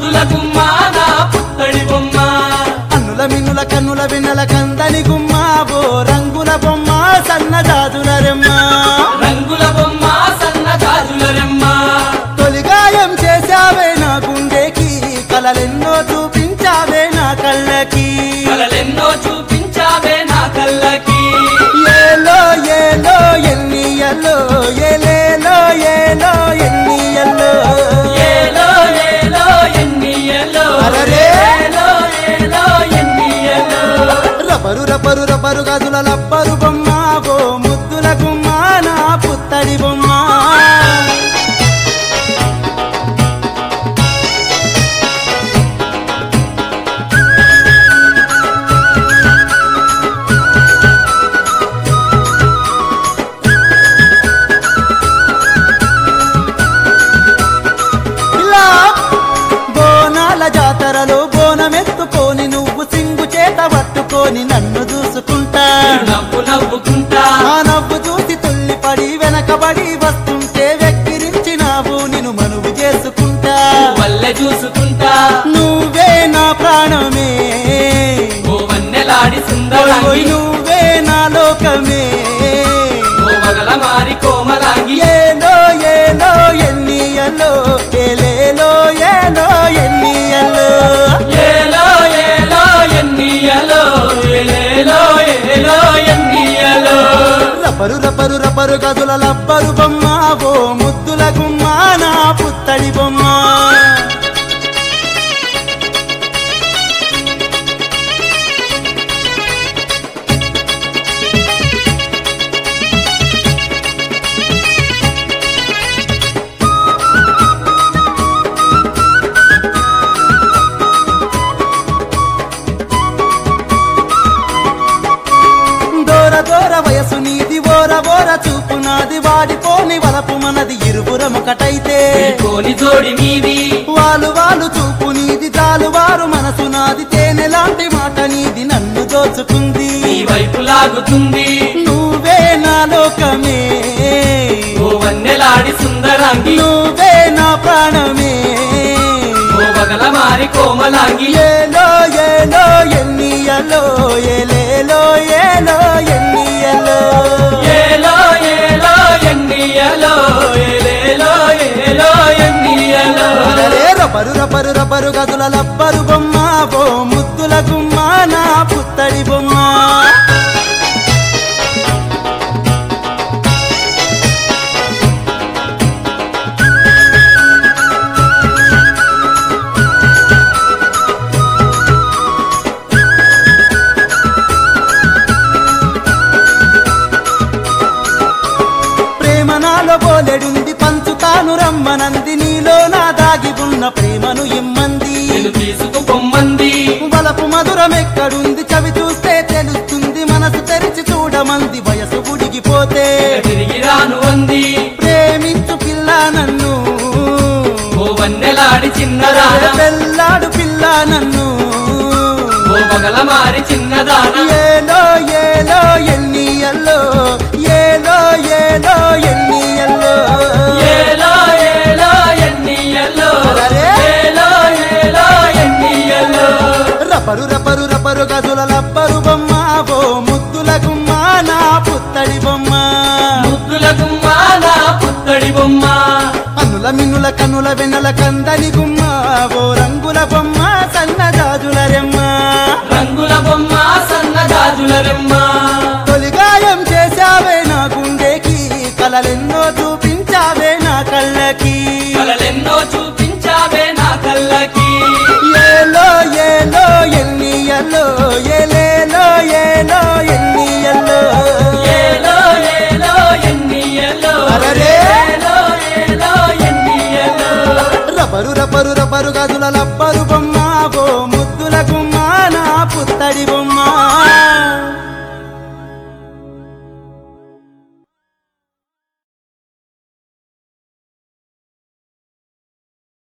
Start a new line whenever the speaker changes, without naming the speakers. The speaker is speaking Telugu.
ముద్దుల గుమ్మ నా పుత్తడి బొమ్మ
అన్నుల మిన్నుల కన్నుల వెన్నెల కందని గుమ్మ ఓ రంగుల బొమ్మ సన్న జాజుల రెమ్మ
రంగుల బొమ్మ సన్న గాజుల రెమ్మ
తొలిగాయం చేశావే నా గుండెకి కలలెన్నో చూపించావే నా కళ్ళకి
కలలెన్నో చూపించావే నా కళ్ళకి
ఏలో ఏలో ఎన్నియలో ఏలేలో ఏలో ఎన్నియలో
ఏలో ఏలో ఎన్నియలో
అరెరే!
ఏలో ఏలో ఎన్నియలో
రబ్బరు రబ్బరు రబ్బరు గదుల లబ్బరు బొమ్మ ఓ ముద్దుల గుమ్మ నా పుత్తడి బొమ్మ ఇలా బోనాల జాతరలో బోనమెత్తుకొని నువ్వు సింగు చేత పట్టుకొని నన్ను చూసుకుంటా
నవ్వు నవ్వుకుంటా
ఆ నవ్వు చూసి తుల్లిపడి వెనకబడి వస్తుంటే వెక్కిరించినావు నిన్ను మనువు చేసుకుంటా
వల్లె చూసుకుంటా
నువ్వే నా ప్రాణమే
ఓ వన్నెలాడి
ఓయ్
సుందరాంగి
నువ్వే నా లోకమే
ఓ మగల మారి కోమలాంగి
ఏలో ఏలో ఎన్నియలో ఏలేలో ఏలో ఎన్నియలో
ఏలో ఏలో ఎన్నియలో ఏలేలో ఏలో ఎన్నియలో
రబ్బరు రబ్బరు రబ్బరు గదుల లబ్బరు బొమ్మ ఓ ముద్దుల గుమ్మ నా పుత్తడి బొమ్మ దూర దూర వయసు నీది ఓర ఓర చూపు నాది వాడిపోని వలపు మనది ఇరువురమొకటైతే
కోని జోడి మీది
వాలు వాలు చూపు నీది జాలు వారు మనసు నాది తేనె లాంటి మాట నీది నన్ను దోచుకుంది
ఈ వైపు లాగుతుంది
నువ్వే నా లోకమే
ఓ వన్నెలాడి సుందరాంగి
నువ్వే నా ప్రాణమే
ఓ మగల మారి కోమలాంగి
ఏలో ఏలో ఎన్నియలో ఏలేలో ఏలో ఎన్నియలో
ఏలో ఏలో ఎన్నియలో ఏలేలో ఏలో ఎన్నియలో
అలరే రబ్బరు రబ్బరు రబ్బరు గదుల లబ్బరు బొమ్మ ఓ ముద్దుల గుమ్మ నా పుత్తడి బొమ్మ ప్రేమ నాలో బోలెడుంది పంచుతాను రమ్మనంది నీలో నా దాగి ఉన్న ప్రేమను ఇమ్మంది
నేను తీసుకు పొమ్మంది
వలపు మధురమెక్కడుంది చవి చూస్తే తెలుస్తుంది మనసు తెరిచి చూడమంది వయసు ఉడిగిపోతే
తిరిగి రాను అంది
ప్రేమించు పిల్ల నన్ను
ఓ వన్నెలాడి చిన్నదాన
పెళ్ళాడు పిల్ల నన్ను
ఓ మగల మారి చిన్నదాన
ఏలో ఏలో ఎన్నియల్లో ఏలో ఏలో ఎన్నియల్లో
ఏలో ఏలో ఎన్నియలో
అరే!
ఏలో ఏలో ఎన్నియలో
రబ్బరు రబ్బరు రబ్బరు గదుల లబ్బరు బొమ్మ ఓ ముద్దుల గుమ్మ నా పుత్తడి బొమ్మ
ముద్దుల గుమ్మ నా పుత్తడి బొమ్మ
అన్నుల మిన్నుల కన్నుల వెన్నెల కందని గుమ్మ ఓ రంగుల బొమ్మ సన్న జాజుల రెమ్మ
రంగుల బొమ్మ సన్న గాజుల రెమ్మ
తొలిగాయం చేశావే నా గుండెకి కలలెన్నో చూపించావే నా కళ్ళకి
కలలెన్నో చూపించావే నా కళ్ళకి
ఏలో ఏలో ఎన్నియల్లో ఏలేలో ఏలో ఎన్నియల్లో
ఏలో ఏలో ఎన్నియలో
అరెరే!
ఏలో ఏలో ఎన్నియలో
రబ్బరు రబ్బరు రబ్బరు గదుల లబ్బరు బొమ్మ ఓ ముద్దుల గుమ్మ నా పుత్తడి బొమ్మ